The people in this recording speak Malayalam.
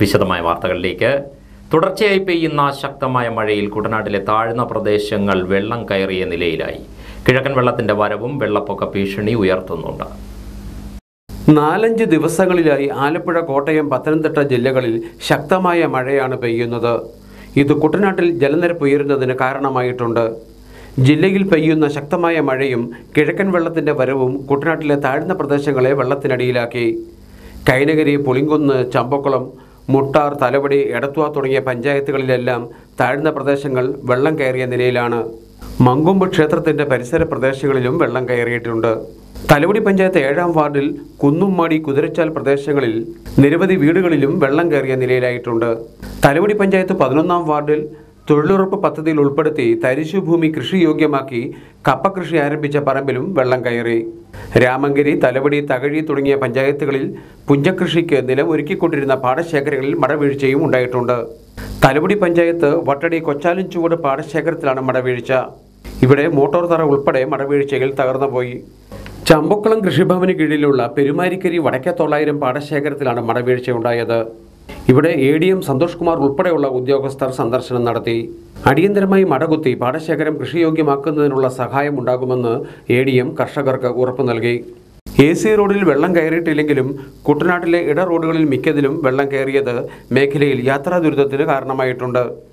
വിശദമായ വാർത്തകളിലേക്ക് തുടർച്ചയായി പെയ്യുന്ന ശക്തമായ മഴയിൽ കുട്ടനാട്ടിലെ താഴ്ന്ന പ്രദേശങ്ങൾ വെള്ളം കയറിയ നിലയിലായി കിഴക്കൻ വെള്ളത്തിന്റെ വരവും വെള്ളപ്പൊക്ക ഭീഷണി ഉയർത്തുന്നുണ്ട് നാലഞ്ച് ദിവസങ്ങളിലായി ആലപ്പുഴ കോട്ടയം പത്തനംതിട്ട ജില്ലകളിൽ ശക്തമായ മഴയാണ് പെയ്യുന്നത് ഇത് കുട്ടനാട്ടിൽ ജലനിരപ്പ് ഉയരുന്നതിന് കാരണമായിട്ടുണ്ട് ജില്ലയിൽ പെയ്യുന്ന ശക്തമായ മഴയും കിഴക്കൻ വെള്ളത്തിന്റെ വരവും കുട്ടനാട്ടിലെ താഴ്ന്ന പ്രദേശങ്ങളെ വെള്ളത്തിനടിയിലാക്കി കൈനഗരി പുളിങ്കുന്ന് ചമ്പക്കുളം മുട്ടാർ തലവടി എടത്വ തുടങ്ങിയ പഞ്ചായത്തുകളിലെല്ലാം താഴ്ന്ന പ്രദേശങ്ങൾ വെള്ളം കയറിയ നിലയിലാണ് മങ്കൊമ്പ് ക്ഷേത്രത്തിന്റെ പരിസര പ്രദേശങ്ങളിലും വെള്ളം കയറിയിട്ടുണ്ട് തലവടി പഞ്ചായത്ത് ഏഴാം വാർഡിൽ കുന്നുമ്മാടി കുതിരച്ചാൽ പ്രദേശങ്ങളിൽ നിരവധി വീടുകളിലും വെള്ളം കയറിയ നിലയിലായിട്ടുണ്ട് തലവടി പഞ്ചായത്ത് പതിനൊന്നാം വാർഡിൽ തൊഴിലുറപ്പ് പദ്ധതിയിൽ ഉൾപ്പെടുത്തി തരിശുഭൂമി കൃഷിയോഗ്യമാക്കി കപ്പ കൃഷി ആരംഭിച്ച പറമ്പിലും വെള്ളം കയറി രാമങ്കരി തലവടി തകഴി തുടങ്ങിയ പഞ്ചായത്തുകളിൽ പുഞ്ചകൃഷിക്ക് നിലം ഒരുക്കിക്കൊണ്ടിരുന്ന പാടശേഖരങ്ങളിൽ മടവീഴ്ചയും ഉണ്ടായിട്ടുണ്ട് തലവടി പഞ്ചായത്ത് വട്ടടി കൊച്ചാലും ചുവട് പാടശേഖരത്തിലാണ് മടവീഴ്ച ഇവിടെ മോട്ടോർ തറ ഉൾപ്പെടെ മടവീഴ്ചയിൽ തകർന്നുപോയി ചമ്പക്കുളം കൃഷിഭവന് കീഴിലുള്ള പെരുമാരിക്കരി വടക്കത്തൊള്ളായിരം പാടശേഖരത്തിലാണ് മടവീഴ്ച ഉണ്ടായത് ഇവിടെ A D M Santhosh Kumar ഉൾപ്പെടെയുള്ള ഉദ്യോഗസ്ഥർ സന്ദർശനം നടത്തി അടിയന്തരമായി മടകുത്തി പാടശേഖരം കൃഷിയോഗ്യമാക്കുന്നതിനുള്ള സഹായം ഉണ്ടാകുമെന്ന് എ ഡി എം കർഷകർക്ക് ഉറപ്പു നൽകി എ സി റോഡിൽ വെള്ളം കയറിയിട്ടില്ലെങ്കിലും കുട്ടനാട്ടിലെ ഇട റോഡുകളിൽ മിക്കതിലും വെള്ളം കയറിയത് മേഖലയിൽ യാത്രാ ദുരിതത്തിന് കാരണമായിട്ടുണ്ട്